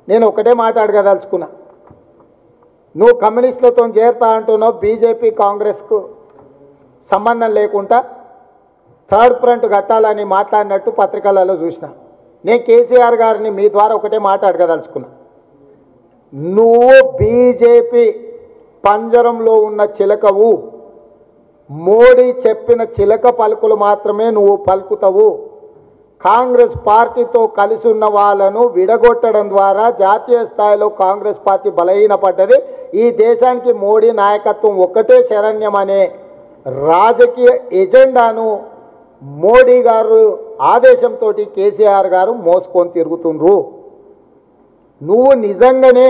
నేను ఒకటే మాట అడగదలుచుకున్నా నువ్వు కమ్యూనిస్టులతో చేరుతా అంటున్నావు బీజేపీ కాంగ్రెస్కు సంబంధం లేకుండా థర్డ్ ఫ్రంట్ కట్టాలని మాట్లాడినట్టు పత్రికలలో చూసిన నేను కేసీఆర్ గారిని మీ ద్వారా ఒకటే మాట అడగదలుచుకున్నా నువ్వు బీజేపీ పంజరంలో ఉన్న చిలకవు మోడీ చెప్పిన చిలక పలుకులు మాత్రమే నువ్వు పలుకుతావు కాంగ్రెస్ పార్టీతో కలిసి ఉన్న వాళ్ళను విడగొట్టడం ద్వారా జాతీయ స్థాయిలో కాంగ్రెస్ పార్టీ బలహీనపడ్డది ఈ దేశానికి మోడీ నాయకత్వం ఒక్కటే శరణ్యం అనే రాజకీయ ఎజెండాను మోడీ గారు ఆదేశంతో కేసీఆర్ గారు మోసుకొని తిరుగుతుండ్రు నువ్వు నిజంగానే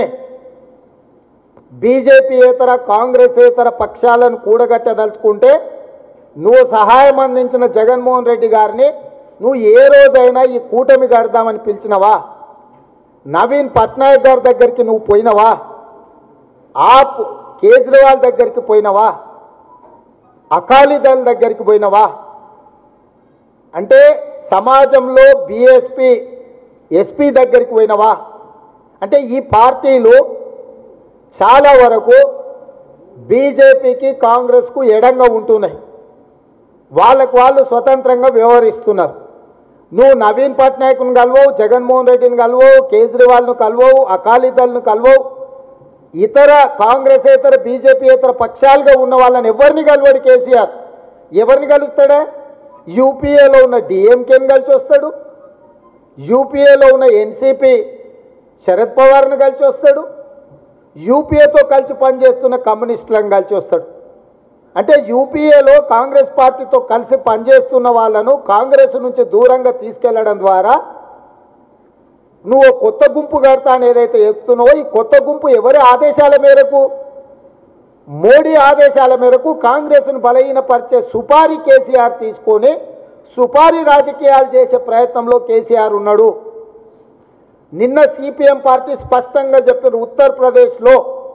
బీజేపీయేతర కాంగ్రెసేతర పక్షాలను కూడగట్టదలుచుకుంటే నువ్వు సహాయం అందించిన జగన్మోహన్ రెడ్డి గారిని నువ్వు ఏ రోజైనా ఈ కూటమి కడదామని పిలిచినవా నవీన్ పట్నాయక్ గారి దగ్గరికి నువ్వు పోయినవా ఆప్ కేజ్రీవాల్ దగ్గరికి పోయినవా అకాలీదళ్ దగ్గరికి పోయినవా అంటే సమాజంలో బీఎస్పీ ఎస్పీ దగ్గరికి పోయినవా అంటే ఈ పార్టీలు చాలా వరకు బీజేపీకి కాంగ్రెస్కు ఎడంగా ఉంటున్నాయి వాళ్ళకు వాళ్ళు స్వతంత్రంగా వ్యవహరిస్తున్నారు నువ్వు నవీన్ పట్నాయక్ను కలవవు జగన్మోహన్ రెడ్డిని కలవవు కేజ్రీవాల్ను కలవవు అకాలీదళ్ను కలవవు ఇతర కాంగ్రెస్ ఇతర బీజేపీ ఇతర పక్షాలుగా ఉన్న వాళ్ళని ఎవరిని కలవడు కేసీఆర్ ఎవరిని కలుస్తాడా యూపీఏలో ఉన్న డిఎంకేని కలిసి వస్తాడు యూపీఏలో ఉన్న ఎన్సీపీ శరద్ పవార్ను కలిసి వస్తాడు యూపీఏతో కలిసి పనిచేస్తున్న కమ్యూనిస్టులను కలిసి వస్తాడు అంటే యూపీఏలో కాంగ్రెస్ పార్టీతో కలిసి పనిచేస్తున్న వాళ్ళను కాంగ్రెస్ నుంచి దూరంగా తీసుకెళ్లడం ద్వారా నువ్వు కొత్త గుంపు కడతా అని ఏదైతే చెప్తున్నావో ఈ కొత్త గుంపు ఎవరి ఆదేశాల మేరకు మోడీ ఆదేశాల మేరకు కాంగ్రెస్ను బలహీనపరిచే సుపారీ కేసీఆర్ తీసుకొని సుపారీ రాజకీయాలు చేసే ప్రయత్నంలో కేసీఆర్ ఉన్నాడు నిన్న సిపిఎం పార్టీ స్పష్టంగా చెప్పిన ఉత్తరప్రదేశ్లో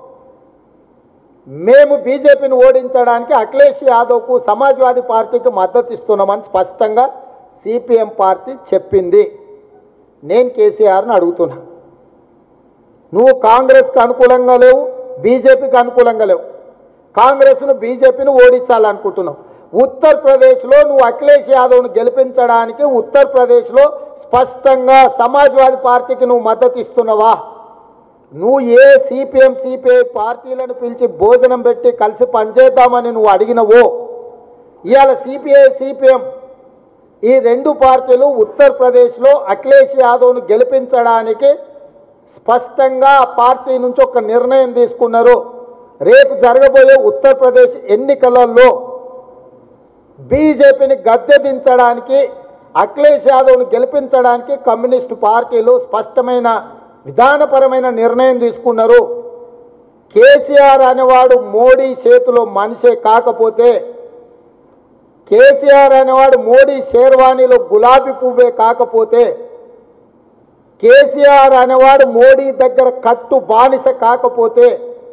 మేము బీజేపీని ఓడించడానికి అఖిలేష్ యాదవ్కు సమాజ్వాదీ పార్టీకి మద్దతు ఇస్తున్నామని స్పష్టంగా సిపిఎం పార్టీ చెప్పింది నేను కేసీఆర్ని అడుగుతున్నా నువ్వు కాంగ్రెస్కి అనుకూలంగా లేవు బీజేపీకి అనుకూలంగా లేవు కాంగ్రెస్ను బీజేపీని ఓడించాలనుకుంటున్నావు ఉత్తరప్రదేశ్లో నువ్వు అఖిలేష్ యాదవ్ను గెలిపించడానికి ఉత్తరప్రదేశ్లో స్పష్టంగా సమాజ్వాదీ పార్టీకి నువ్వు మద్దతు ఇస్తున్నావా నువ్వు ఏ సిపిఎం సిపిఐ పార్టీలను పిలిచి భోజనం పెట్టి కలిసి పనిచేద్దామని నువ్వు అడిగినవో ఇవాళ సిపిఐ సిపిఎం ఈ రెండు పార్టీలు ఉత్తరప్రదేశ్లో అఖిలేష్ యాదవ్ను గెలిపించడానికి స్పష్టంగా ఆ పార్టీ నుంచి ఒక నిర్ణయం తీసుకున్నారు రేపు జరగబోయే ఉత్తరప్రదేశ్ ఎన్నికలలో బీజేపీని గద్దె దించడానికి అఖిలేష్ యాదవ్ను గెలిపించడానికి కమ్యూనిస్టు పార్టీలు స్పష్టమైన విధానపరమైన నిర్ణయం తీసుకున్నారు కేసీఆర్ అనేవాడు మోడీ చేతిలో మనిషే కాకపోతే కేసీఆర్ అనేవాడు మోడీ షేర్వాణిలో గులాబీ పువ్వే కాకపోతే కేసీఆర్ అనేవాడు మోడీ దగ్గర కట్టు బానిస కాకపోతే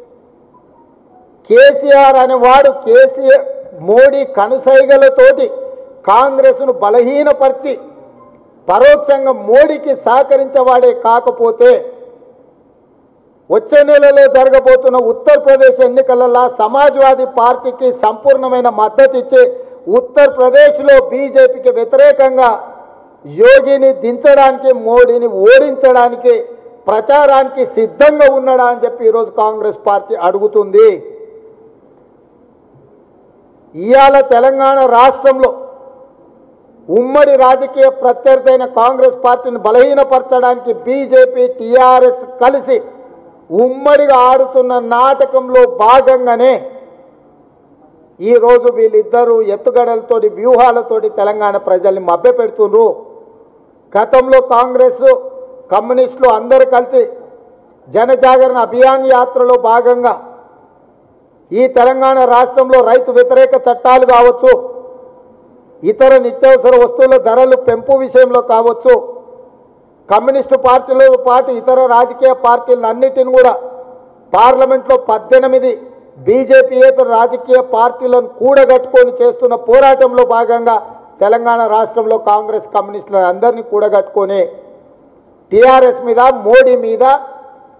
కేసీఆర్ అనేవాడు కేసీఆర్ మోడీ కనుసైగలతోటి కాంగ్రెస్ను బలహీనపరిచి పరోక్షంగా మోడీకి సహకరించేవాడే కాకపోతే వచ్చే నెలలో జరగబోతున్న ఉత్తరప్రదేశ్ ఎన్నికలలో సమాజ్వాదీ పార్టీకి సంపూర్ణమైన మద్దతు ఇచ్చి ఉత్తరప్రదేశ్లో బీజేపీకి వ్యతిరేకంగా యోగిని దించడానికి మోడీని ఓడించడానికి ప్రచారానికి సిద్ధంగా ఉన్నాడా అని చెప్పి ఈరోజు కాంగ్రెస్ పార్టీ అడుగుతుంది ఇవాళ తెలంగాణ రాష్ట్రంలో ఉమ్మడి రాజకీయ ప్రత్యర్థి అయిన కాంగ్రెస్ పార్టీని బలహీనపరచడానికి బీజేపీ టీఆర్ఎస్ కలిసి ఉమ్మడిగా ఆడుతున్న నాటకంలో భాగంగానే ఈరోజు వీళ్ళిద్దరూ ఎత్తుగడలతోటి వ్యూహాలతోటి తెలంగాణ ప్రజల్ని మభ్యపెడుతుండ్రు గతంలో కాంగ్రెస్ కమ్యూనిస్టులు అందరూ కలిసి జనజాగరణ అభియాన్ యాత్రలో భాగంగా ఈ తెలంగాణ రాష్ట్రంలో రైతు వ్యతిరేక చట్టాలు కావచ్చు ఇతర నిత్యావసర వస్తువుల ధరలు పెంపు విషయంలో కావచ్చు కమ్యూనిస్టు పార్టీలతో పాటు ఇతర రాజకీయ పార్టీలన్నిటిని కూడా పార్లమెంట్లో పద్దెనిమిది బీజేపీయేతర రాజకీయ పార్టీలను కూడగట్టుకొని చేస్తున్న పోరాటంలో భాగంగా తెలంగాణ రాష్ట్రంలో కాంగ్రెస్ కమ్యూనిస్టులను అందరినీ కూడగట్టుకొని టీఆర్ఎస్ మీద మోడీ మీద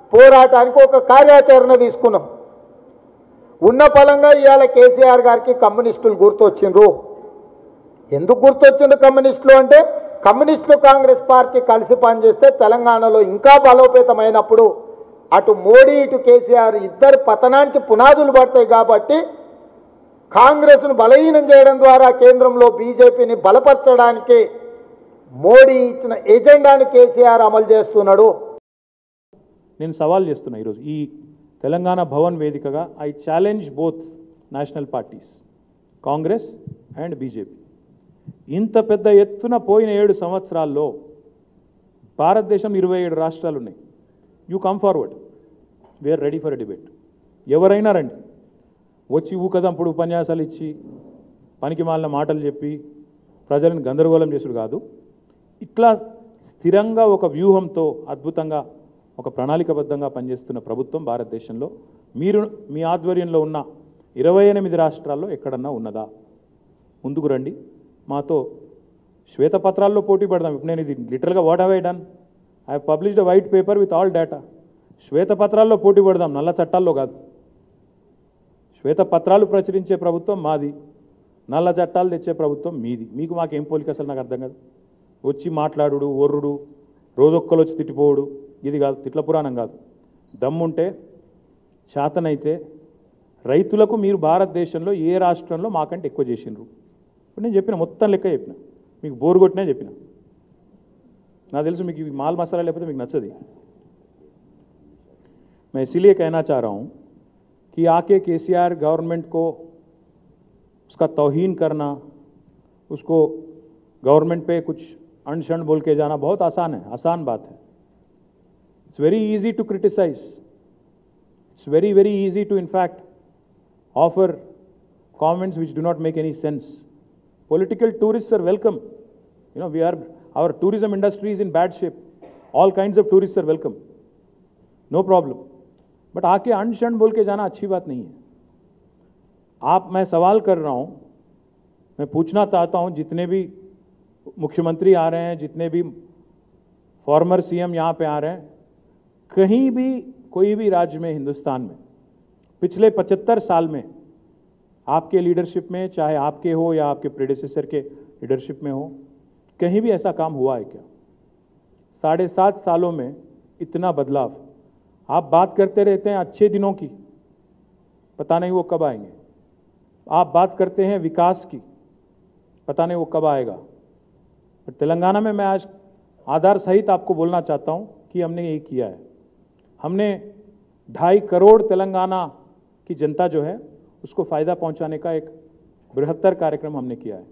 పోరాటానికి ఒక కార్యాచరణ తీసుకున్నాం ఉన్న ఫలంగా ఇవాళ కేసీఆర్ గారికి కమ్యూనిస్టులు గుర్తొచ్చిండ్రు ఎందుకు గుర్తొచ్చింది కమ్యూనిస్టులు అంటే కమ్యూనిస్టులు కాంగ్రెస్ పార్టీ కలిసి పనిచేస్తే తెలంగాణలో ఇంకా బలోపేతమైనప్పుడు అటు మోడీ ఇటు కేసీఆర్ ఇద్దరు పతనానికి పునాదులు పడతాయి కాబట్టి కాంగ్రెస్ను బలహీనం చేయడం ద్వారా కేంద్రంలో బీజేపీని బలపరచడానికి మోడీ ఇచ్చిన ఎజెండాను కేసీఆర్ అమలు చేస్తున్నాడు నేను సవాల్ చేస్తున్నా ఈరోజు ఈ తెలంగాణ భవన్ వేదికగా I challenge both national parties Congress and BJP ఇంత పెద్ద ఎత్తున పోయిన ఏడు సంవత్సరాల్లో భారతదేశం ఇరవై ఏడు రాష్ట్రాలు ఉన్నాయి you come forward we're ready for debate ఎవరైనా రండి వచ్చి ఊకదంపుడు ఉపన్యాసాలు ఇచ్చి పనికి మాలిన మాటలు చెప్పి ప్రజలను గందరగోళం చేసుడు కాదు ఇట్లా స్థిరంగా ఒక వ్యూహంతో అద్భుతంగా ఒక ప్రణాళికబద్ధంగా పనిచేస్తున్న ప్రభుత్వం భారతదేశంలో మీరు మీ ఆధ్వర్యంలో ఉన్న ఇరవై ఎనిమిది రాష్ట్రాల్లో ఎక్కడన్నా ఉన్నదా ముందుకు రండి మాతో శ్వేతపత్రాల్లో పోటీ పడదాం ఇప్పుడు నేను ఇది లిటరల్గా what have I done I have published white paper with all data శ్వేతపత్రాల్లో పోటీ పడదాం నల్ల చట్టాల్లో కాదు శ్వేతపత్రాలు ప్రచురించే ప్రభుత్వం మాది నల్ల చట్టాలు తెచ్చే ప్రభుత్వం మీది మీకు మాకేం పోలిక అసలు నాకు అర్థం కాదు వచ్చి మాట్లాడుడు ఒర్రుడు రోజొక్కలు వచ్చి తిట్టిపోవుడు ఇది కాదు తిట్ల పురాణం కాదు దమ్ముంటే శాతనైతే రైతులకు మీరు భారతదేశంలో ఏ రాష్ట్రంలో మాకంటే ఎక్కువ చేసిండ్రు ఇప్పుడు నేను చెప్పిన మొత్తం లెక్క చెప్పిన మీకు బోరు కొట్టినా చెప్పిన నాకు తెలుసు మీకు ఇవి మాల్ మసాలా లేకపోతే మీకు నచ్చది मैं इसीलिए कहना चाह रहा हूँ कि आके केसीआर गवर्नमेंट को उसका तोहीन करना उसको गवर्नमेंट पे कुछ अनशन बोल के जाना बहुत आसान है आसान बात है it's very easy to criticise it's very very easy to in fact offer comments which do not make any sense political tourists are welcome you know we are our tourism industry is in bad shape all kinds of tourists are welcome no problem but आके अनशन बोल के जाना अच्छी बात नहीं है आप मैं सवाल कर रहा हूं मैं पूछना चाहता हूं जितने भी मुख्यमंत्री आ रहे हैं जितने भी फॉर्मर सीएम यहां पे आ रहे हैं कहीं भी कोई भी राज्य में हिंदुस्तान में पिछले 75 साल में आपके लीडरशिप में चाहे आपके हो या आपके प्रेडिसेसर के लीडरशिप में हो कहीं भी ऐसा काम हुआ है क्या साढ़े सात सालों में इतना बदलाव आप बात करते रहते हैं अच्छे दिनों की पता नहीं वो कब आएंगे आप बात करते हैं विकास की पता नहीं वो कब आएगा पर तेलंगाना में मैं आज आधार सहित आपको बोलना चाहता हूं कि हमने यही किया है हमने ढाई करोड़ तेलंगाना की जनता जो है उसको फायदा पहुंचाने का एक बृहत्तर कार्यक्रम हमने किया है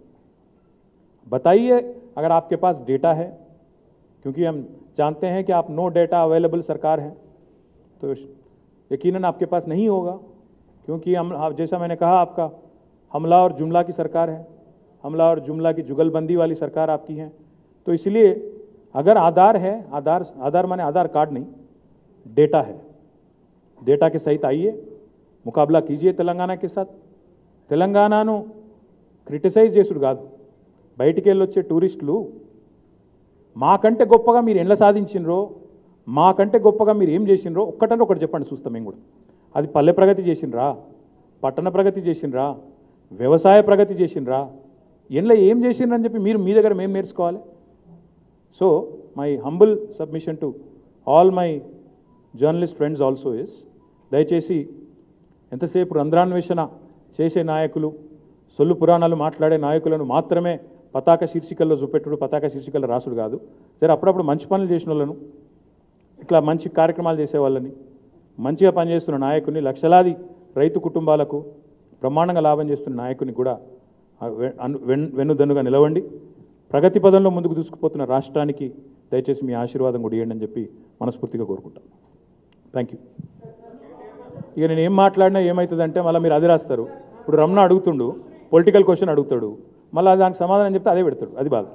बताइए अगर आपके पास डेटा है क्योंकि हम जानते हैं कि आप नो डेटा अवेलेबल सरकार है तो यकीनन आपके पास नहीं होगा क्योंकि हम आप- जैसा मैंने कहा आपका हमला और जुमला की सरकार है हमला और जुमला की जुगलबंदी वाली सरकार आपकी है तो इसलिए अगर आधार है आधार आधार माने आधार कार्ड नहीं डेटा है डेटा के सहित आइए ముకాబలా కీజియే తెలంగాణ కే సాత్ తెలంగాణను క్రిటిసైజ్ చేసుడు కాదు బయటికి వెళ్ళొచ్చే టూరిస్టులు మాకంటే గొప్పగా మీరు ఎండ్ల సాధించినరో మాకంటే గొప్పగా మీరు ఏం చేసినరో ఒక్కటంటే ఒకటి చెప్పండి చూస్తాం మేము కూడా అది పల్లె ప్రగతి చేసినరా పట్టణ ప్రగతి చేసినరా వ్యవసాయ ప్రగతి చేసినరా ఎండ్ల ఏం చేసిండ్రని చెప్పి మీరు మీ దగ్గర మేము నేర్చుకోవాలి so my humble submission to all my journalist friends also is దయచేసి ఎంతసేపు రంధ్రాన్వేషణ చేసే నాయకులు సొల్లు పురాణాలు మాట్లాడే నాయకులను మాత్రమే పతాక శీర్షికల్లో చూపెట్టుడు పతాక శీర్షికల్లో రాసుడు కాదు సరే అప్పుడప్పుడు మంచి పనులు చేసిన వాళ్ళను ఇట్లా మంచి కార్యక్రమాలు చేసే వాళ్ళని మంచిగా పనిచేస్తున్న నాయకుని లక్షలాది రైతు కుటుంబాలకు బ్రహ్మాండంగా లాభం చేస్తున్న నాయకుని కూడా ఆ వె- అను- వెన్- వెన్నుదన్నుగా నిలవండి ప్రగతి పదంలో ముందుకు దూసుకుపోతున్న రాష్ట్రానికి దయచేసి మీ ఆశీర్వాదం కూడా ఇవ్వండి అని చెప్పి మనస్ఫూర్తిగా కోరుకుంటాను థ్యాంక్ యూ ఇక నేను ఏం మాట్లాడినా ఏమవుతుందంటే మళ్ళీ మీరు అది రాస్తారు ఇప్పుడు రమణ అడుగుతుండు పొలిటికల్ క్వశ్చన్ అడుగుతాడు మళ్ళీ దానికి సమాధానం చెప్తే అదే పెడతాడు అది బాధ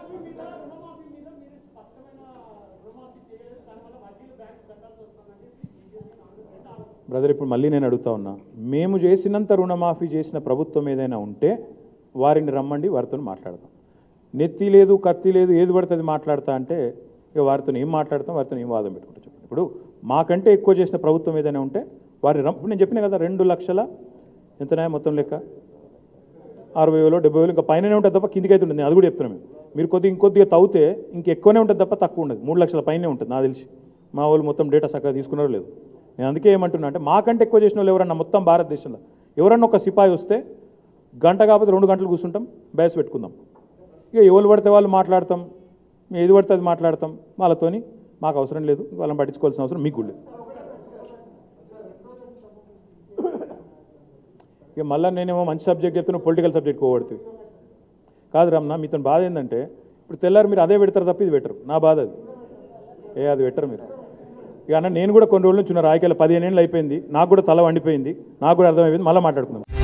బ్రదర్ ఇప్పుడు మళ్ళీ నేను అడుగుతా ఉన్నా మేము చేసినంత రుణమాఫీ చేసిన ప్రభుత్వం ఏదైనా ఉంటే వారిని రమ్మండి వారితో మాట్లాడదాం నెత్తి లేదు కత్తి లేదు ఏది పడుతుంది మాట్లాడతా అంటే ఇక వారితో ఏం మాట్లాడతాం వారితో ఏం వాదం పెట్టుకుంటా చెప్పండి ఇప్పుడు మాకంటే ఎక్కువ చేసిన ప్రభుత్వం ఏదైనా ఉంటే వారి రం- ఇప్పుడు నేను చెప్పిన కదా రెండు లక్షల ఎంతనే మొత్తం లెక్క అరవై వేలు డెబ్బై వేలు ఇంకా పైననే ఉంటుంది తప్ప కిందికి అయితే ఉంటుంది నేను అది కూడా చెప్తున్నాను మేము మీరు కొద్దిగా ఇంకొద్దిగా తవ్వుతే ఇంకెక్కువనే ఉంటుంది తప్ప తక్కువ ఉండదు మూడు లక్షల పైనే ఉంటుంది నాకు తెలిసి మా వాళ్ళు మొత్తం డేటా చక్కగా తీసుకున్నారో లేదు నేను అందుకే ఏమంటున్నా అంటే మాకంటే ఎక్కువ చేసిన వాళ్ళు ఎవరన్నా మొత్తం భారతదేశంలో ఎవరన్నా ఒక సిపాయి వస్తే గంట కాకపోతే రెండు గంటలు కూర్చుంటాం బ్యాస్ పెట్టుకుందాం ఇక ఎవరు పడితే వాళ్ళు మాట్లాడతాం మేము ఏది పడితే అది మాట్లాడతాం వాళ్ళతోని మాకు అవసరం లేదు వాళ్ళని పట్టించుకోవాల్సిన అవసరం మీకు కూడా లేదు ఇక మళ్ళీ నేనేమో మంచి సబ్జెక్ట్ చెప్తున్నా పొలిటికల్ సబ్జెక్ట్ పోగొడుతుంది కాదు రమణ మీతో బాధ ఏంటంటే ఇప్పుడు తెల్లారు మీరు అదే పెడతారు తప్ప ఇది పెట్టరు నా బాధ అది ఏ అది పెట్టరు మీరు ఇక అన్న నేను కూడా కొన్ని రోజుల నుంచి ఉన్న రాజకీయాలు పదిహేను ఏళ్ళు అయిపోయింది నాకు కూడా తల వండిపోయింది నాకు కూడా అర్థమైపోయింది మళ్ళీ మాట్లాడుకుందాం